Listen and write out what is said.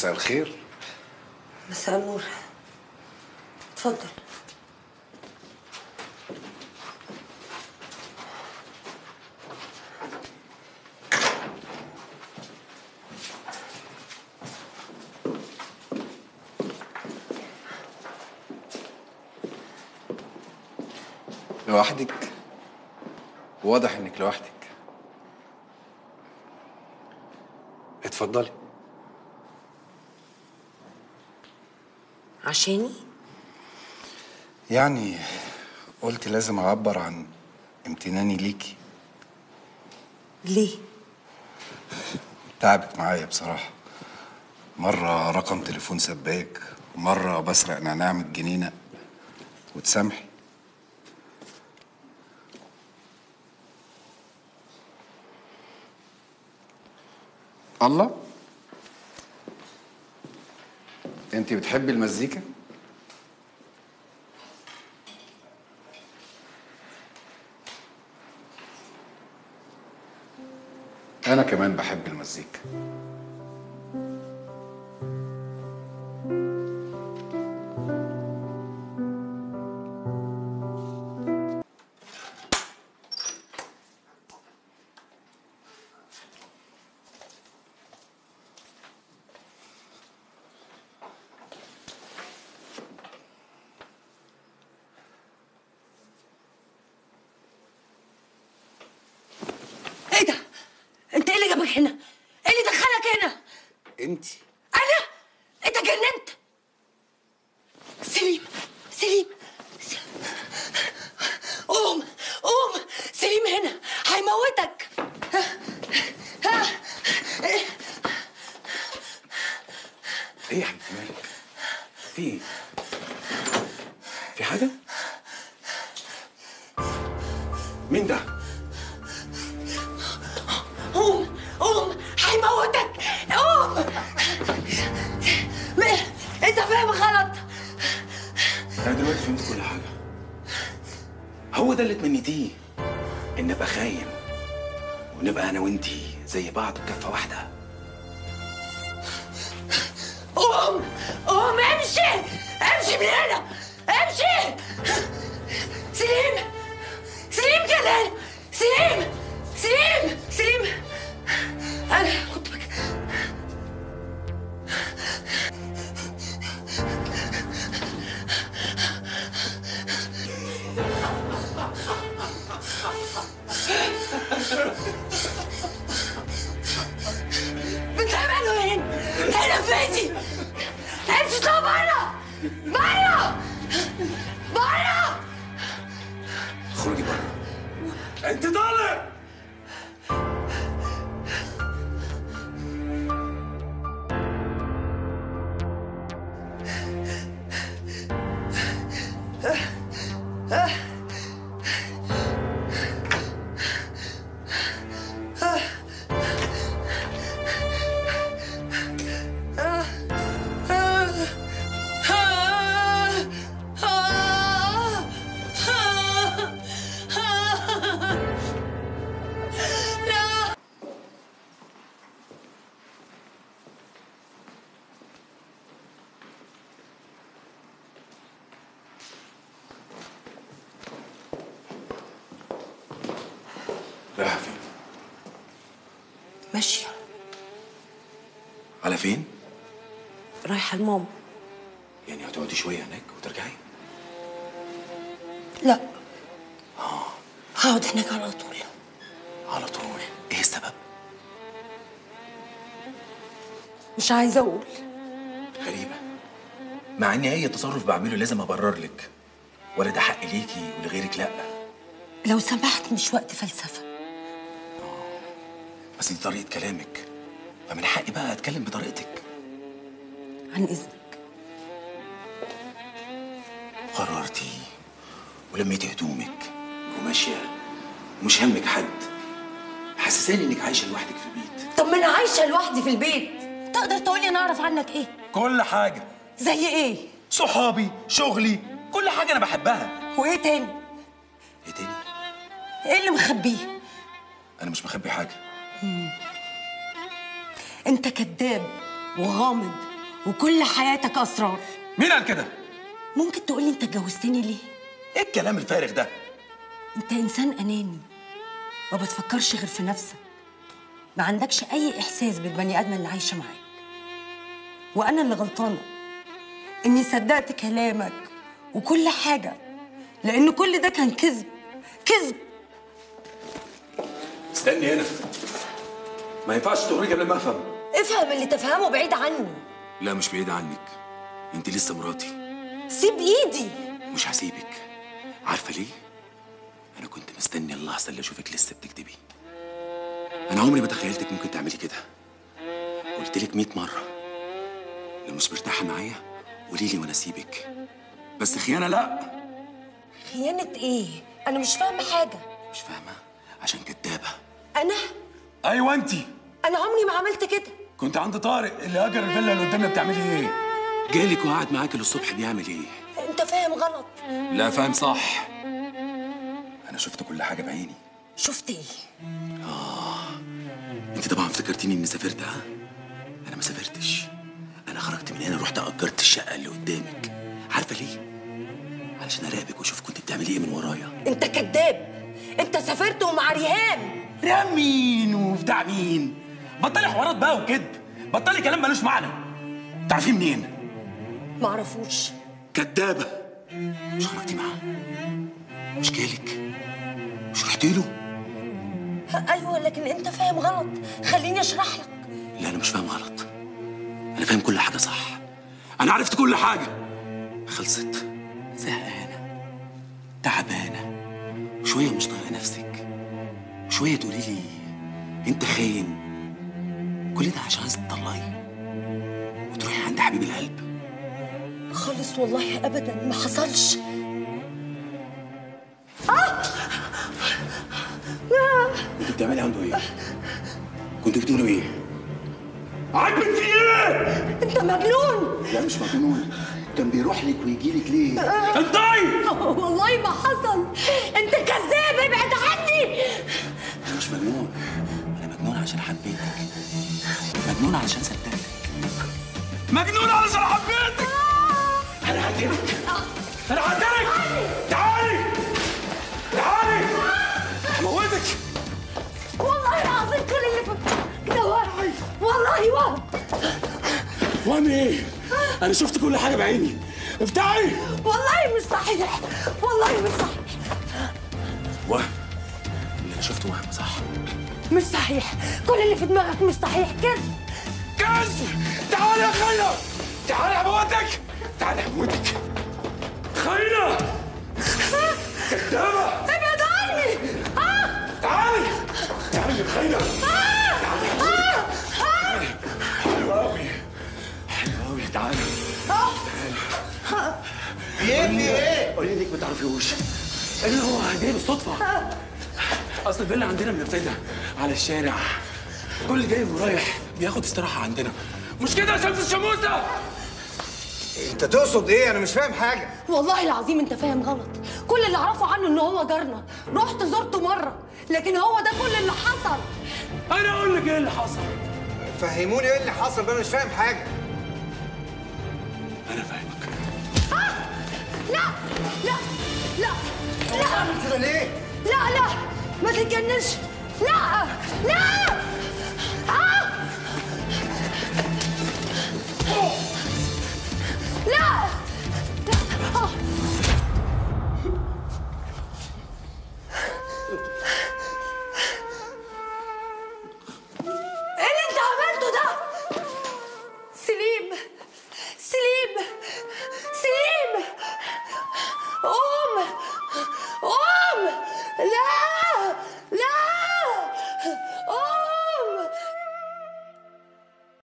مساء الخير مساء النور اتفضل لوحدك واضح انك لوحدك اتفضلي عشاني يعني قلت لازم اعبر عن امتناني ليكي ليه تعبك معايا بصراحة مرة رقم تليفون سباك مرة بسرق نعناع من الجنينة وتسامحي الله انت بتحبي المزيكا انا كمان بحب المزيكا ايه ده انت ايه اللي جابك هنا ايه اللي دخلك هنا انت انا انت جننت سليم سليم س- قوم قوم سليم هنا هيموتك ها ها ايه يا حبيبتي مالك في ايه في حاجه مين ده قوم قوم هيموتك قوم م- انت فاهم غلط انا دلوقتي فهمت كل حاجه هو ده اللي تمنيتيه ان ابقى خاين ونبقى انا وانتي زي بعض بكفه واحده قوم قوم امشي امشي من هنا امشي سليم سليم جلال سليم سليم سليم انا كنت بك... بتعملوا ايه؟ هنا فيتي امشي طلع بره بره بره اخرجي بره انت طالع رايحه فين ماشية على فين رايحة لماما يعني هتقعدي شويه هناك وترجعي لا هقعد هناك على طول على طول ايه السبب مش عايزة أقول غريبه مع اني اي تصرف بعمله لازم ابرر لك ولا ده حق ليكي ولغيرك لا لو سمحت مش وقت فلسفة بس دي طريقه كلامك فمن حقي بقى اتكلم بطريقتك عن إذنك قررتي ولميتي هدومك وماشيه ومش همك حد حسساني انك عايشه لوحدك في البيت طب ما أنا عايشة لوحدي في البيت تقدر تقولي أنا أعرف عنك إيه؟ كل حاجه زي إيه؟ صحابي شغلي كل حاجه انا بحبها وإيه تاني؟ ايه تاني إيه اللي مخبيه؟ انا مش مخبي حاجه أنت كذاب وغامض وكل حياتك اسرار مين قال كده ممكن تقولي انت اتجوزتني ليه ايه الكلام الفارغ ده انت انسان اناني ما بتفكرش غير في نفسك ما عندكش اي احساس بالبني ادم اللي عايشه معاك وانا اللي غلطانه اني صدقت كلامك وكل حاجه لان كل ده كان كذب كذب استني هنا ما ينفعش تقولي قبل ما افهم افهم اللي تفهمه بعيد عني لا مش بعيد عنك انت لسه مراتي سيب ايدي مش هسيبك عارفه ليه انا كنت مستني اللحظه اللي اشوفك لسه بتكتبي انا عمري ما تخيلتك ممكن تعملي كده قلت لك 100 مره لو مش مرتاحه معايا قولي لي وانا اسيبك بس خيانه لا خيانه ايه انا مش فاهمه حاجه مش فاهمه عشان كدابه انا ايوه انت انا عمري ما عملت كده كنت عند طارق اللي هاجر الفيلا اللي قدامنا بتعملي ايه جالك وقعد معاك للصبح بيعمل ايه انت فاهم غلط لا فاهم صح انا شفت كل حاجه بعيني شفت ايه انت طبعا افتكرتيني اني سافرت ها انا ما سافرتش انا خرجت من هنا رحت اجرت الشقه اللي قدامك عارفه ليه علشان اراقبك واشوف كنت بتعملي ايه من ورايا انت كذاب انت سافرت ومع ريهام ريهام مين وبتاع مين بطلي حوارات بقى وكذب بطلي كلام ملوش معنى تعرفيه منين معرفوش كدابه مش خرجتي معاه مش جالك مش رحتي له ايوه لكن انت فاهم غلط خليني اشرح لك لا انا مش فاهم غلط انا فاهم كل حاجه صح انا عرفت كل حاجه خلصت زهقانه تعبانه شويه مش طايقه نفسك شويه تقولي لي انت خاين كل ده عشان عايزه تطلعي وتروحي عند حبيب القلب خالص والله ابدا ما حصلش كنت بتعملي عنده ايه كنت بتقولوا ايه عاجبك في ايه انت مجنون لا مش مجنون كان بيروح لك ويجي لك ليه انتي والله ما حصل انت كذاب ابعد عني انا مش مجنون انا مجنون عشان حبيتك مجنون علشان صدقتك مجنون علشان حبيتك انا هقتلك انا هقتلك تعالي تعالي هموتك والله العظيم كل اللي في كده وهم والله وهم وهم ايه انا شفت كل حاجه بعيني افتحي والله مش صحيح والله مش صحيح وهم اللي انا شفته وهم صح مش صحيح كل اللي في دماغك مش صحيح كذب كذب تعالي يا خينا تعالي هموتك تعالي هموتك خينا كدابه ابعد عني آه! تعالي تعالي يا خينا حلوة أوي حلوة أوي تعالي ايه في ايه؟ قولي لك ما تعرفيهوش اللي هو جاي بالصدفة أصل الفيلا عندنا منفذة على الشارع كل اللي جاي ورايح بياخد استراحة عندنا مش كده يا شمس الشموسة انت تقصد ايه؟ انا مش فاهم حاجه والله العظيم انت فاهم غلط كل اللي اعرفه عنه ان هو جارنا رحت زرته مره لكن هو ده كل اللي حصل أنا أقول لك إيه اللي حصل فهموني ايه اللي حصل بقى انا مش فاهم حاجه أنا فاهمك لا لا لا لا كده ليه؟ لا لا ما تتجننش لا لا